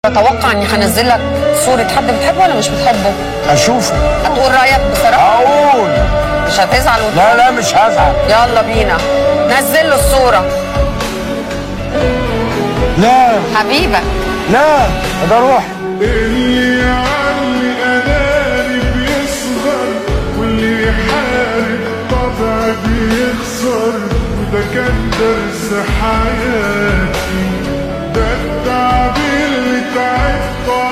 اتوقع اني هنزل لك صورة حد بتحبه ولا مش بتحبه؟ اشوفه هتقول رأيك بصراحة؟ اقول مش هتزعل وتقول لا لا مش هزعل يلا بينا نزل له الصورة لا حبيبك لا ده روح اللي يعلي اناني بيصغر واللي يحارب طبع بيخسر وده كان درس حياتي ده التعبير اللي تعبت